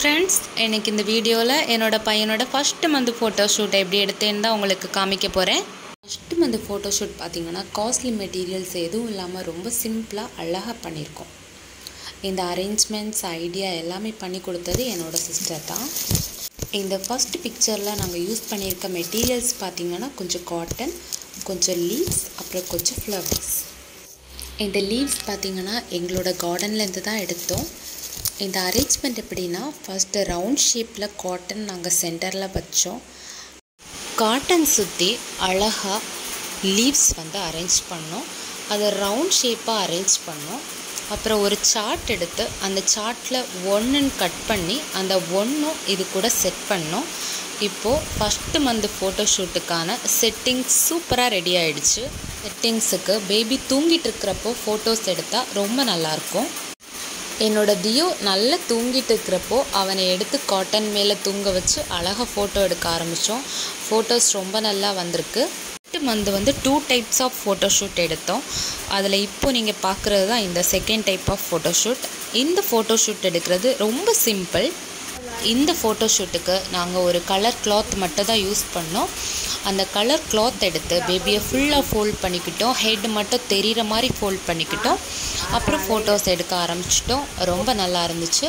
friends எனக்கு இந்த வீடியோவில் என்னோட பையனோட ஃபஸ்ட்டு மந்த் ஃபோட்டோ ஷூட் எப்படி எடுத்தேன்னு தான் உங்களுக்கு காமிக்க போகிறேன் ஃபஸ்ட்டு மந்த் ஃபோட்டோ ஷூட் பார்த்தீங்கன்னா காஸ்ட்லி மெட்டீரியல்ஸ் எதுவும் இல்லாமல் ரொம்ப சிம்பிளாக அழகாக பண்ணியிருக்கோம் இந்த அரேஞ்ச்மெண்ட்ஸ் ஐடியா எல்லாமே பண்ணி கொடுத்தது என்னோட சிஸ்டர் தான் இந்த ஃபஸ்ட் பிக்சரில் நாங்கள் யூஸ் பண்ணியிருக்க மெட்டீரியல்ஸ் பார்த்தீங்கன்னா கொஞ்சம் காட்டன் கொஞ்சம் லீவ்ஸ் அப்புறம் கொஞ்சம் ஃப்ளவர்ஸ் இந்த லீவ்ஸ் பார்த்தீங்கன்னா எங்களோட கார்டன்லேருந்து தான் எடுத்தோம் இந்த அரேஞ்ச்மெண்ட் எப்படின்னா ஃபஸ்ட்டு ரவுண்ட் ஷேப்பில் காட்டன் நாங்கள் சென்டரில் வச்சோம் காட்டன் சுற்றி அழகாக லீவ்ஸ் வந்து அரேஞ்ச் பண்ணோம் அதை ரவுண்ட் ஷேப்பாக அரேஞ்ச் பண்ணோம் அப்புறம் ஒரு சார்ட் எடுத்து அந்த சார்ட்டில் ஒன்றுன்னு கட் பண்ணி அந்த ஒன்றும் இது கூட செட் பண்ணோம் இப்போது ஃபஸ்ட்டு மந்த் ஃபோட்டோ ஷூட்டுக்கான செட்டிங்ஸ் சூப்பராக ரெடி ஆகிடுச்சு செட்டிங்ஸுக்கு பேபி தூங்கிட்டு இருக்கிறப்போ ஃபோட்டோஸ் எடுத்தால் ரொம்ப நல்லாயிருக்கும் என்னோட தியோ நல்லா தூங்கிட்டு இருக்கிறப்போ அவனை எடுத்து காட்டன் மேலே தூங்க வச்சு அழகாக ஃபோட்டோ எடுக்க ஆரம்பித்தோம் ஃபோட்டோஸ் ரொம்ப நல்லா வந்திருக்கு ஃபஸ்ட்டு மந்த் வந்து two types of photo shoot எடுத்தோம் அதில் இப்போ நீங்கள் பார்க்குறது தான் இந்த second type of photo shoot இந்த ஃபோட்டோ ஷூட் எடுக்கிறது ரொம்ப சிம்பிள் இந்த ஃபோட்டோ ஷூட்டுக்கு நாங்கள் ஒரு கலர் கிளாத் மட்டும் தான் யூஸ் பண்ணோம் அந்த கலர் கிளாத் எடுத்து பேபியை ஃபுல்லாக ஃபோல்ட் பண்ணிக்கிட்டோம் ஹெட் மட்டும் தெரிகிற மாதிரி ஃபோல்ட் பண்ணிக்கிட்டோம் அப்புறம் ஃபோட்டோஸ் எடுக்க ஆரம்பிச்சிட்டோம் ரொம்ப நல்லா இருந்துச்சு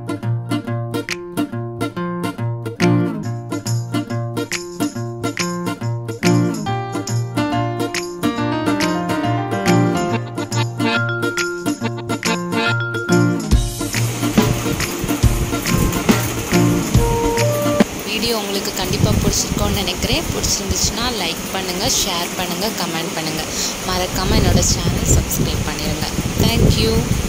வீடியோ உங்களுக்கு கண்டிப்பாக பிடிச்சிருக்கோன்னு நினைக்கிறேன் பிடிச்சிருந்துச்சுன்னா லைக் பண்ணுங்கள் ஷேர் பண்ணுங்கள் கமெண்ட் பண்ணுங்கள் மறக்காமல் என்னோடய சேனல் சப்ஸ்கிரைப் பண்ணிடுங்க தேங்க்யூ